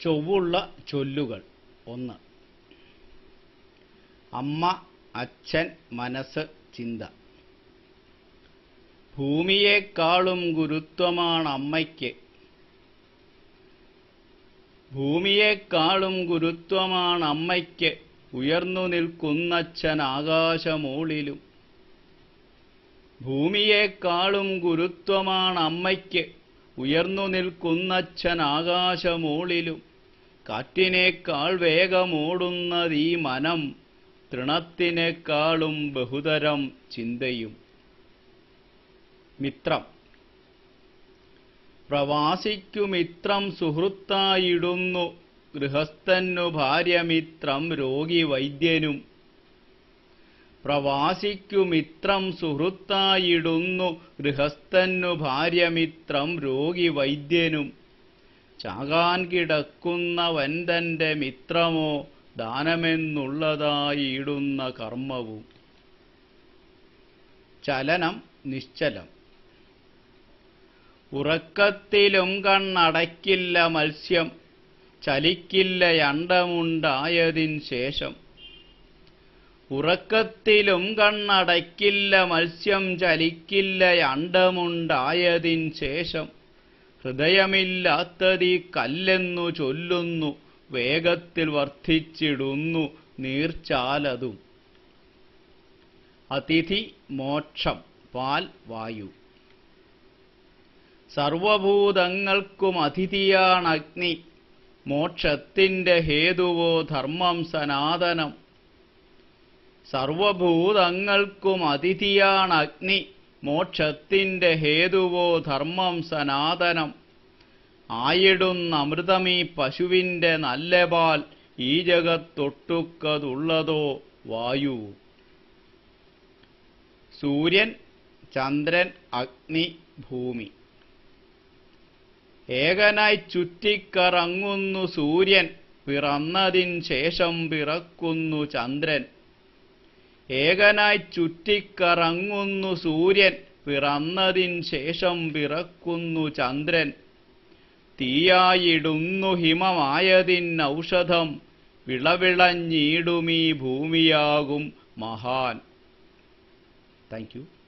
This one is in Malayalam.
ചൊവ്വുള്ള ചൊല്ലുകൾ ഒന്ന് അമ്മ അച്ഛൻ മനസ്സ് ചിന്ത ഭൂമിയേക്കാളും ഗുരുത്വമാണ് അമ്മയ്ക്ക് ഭൂമിയേക്കാളും ഗുരുത്വമാണ് അമ്മയ്ക്ക് ഉയർന്നു നിൽക്കുന്നച്ഛൻ ആകാശമോളിലും ഭൂമിയേക്കാളും ഗുരുത്വമാണ് അമ്മയ്ക്ക് ഉയർന്നു നിൽക്കുന്നച്ഛൻ ആകാശമോളിലും കാറ്റിനേക്കാൾ വേഗമോടുന്നത് ഈ മനം തൃണത്തിനേക്കാളും ബഹുതരം ചിന്തയും മിത്രം പ്രവാസിക്കു മിത്രം സുഹൃത്തായിടുന്നു ഗൃഹസ്ഥനു ഭാര്യമിത്രം രോഗി വൈദ്യനും പ്രവാസിക്കു മിത്രം സുഹൃത്തായിടുന്നു ഗൃഹസ്ഥനു ഭാര്യമിത്രം രോഗി വൈദ്യനും ചാകാൻ കിടക്കുന്നവൻ തന്റെ മിത്രമോ ദാനമെന്നുള്ളതായിടുന്ന കർമ്മവും ചലനം നിശ്ചലം ഉറക്കത്തിലും കണ്ണടയ്ക്കില്ല മത്സ്യം ചലിക്കില്ല അണ്ടമുണ്ടായതിൻ ശേഷം ഉറക്കത്തിലും കണ്ണടയ്ക്കില്ല മത്സ്യം ചലിക്കില്ല അണ്ടമുണ്ടായതിൻ ശേഷം ഹൃദയമില്ലാത്തതീ കല്ലെന്നു ചൊല്ലുന്നു വേഗത്തിൽ വർദ്ധിച്ചിടുന്നു നീർച്ചാലതും അതിഥി മോക്ഷം പാൽ വായു സർവഭൂതങ്ങൾക്കും അതിഥിയാണ് അഗ്നി മോക്ഷത്തിന്റെ ഹേതുവോ ധർമ്മം സനാതനം സർവഭൂതങ്ങൾക്കും അതിഥിയാണ് അഗ്നി മോക്ഷത്തിന്റെ ഹേതുവോ ധർമ്മം സനാതനം ആയിടുന്ന അമൃതമീ പശുവിന്റെ നല്ല പാൽ ഈ ജഗത്തൊട്ടുക്കതുള്ളതോ വായു സൂര്യൻ ചന്ദ്രൻ അഗ്നി ഭൂമി ഏകനായി ചുറ്റിക്കറങ്ങുന്നു സൂര്യൻ പിറന്നതിൻ ശേഷം പിറക്കുന്നു ചന്ദ്രൻ ഏകനായി ചുറ്റിക്കറങ്ങുന്നു സൂര്യൻ പിറന്നതിൻ ശേഷം പിറക്കുന്നു ചന്ദ്രൻ തീയായിടുന്നു ഹിമമായതിൻ ഔഷധം വിളവിളഞ്ഞിടുമീ ഭൂമിയാകും മഹാൻ താങ്ക് യു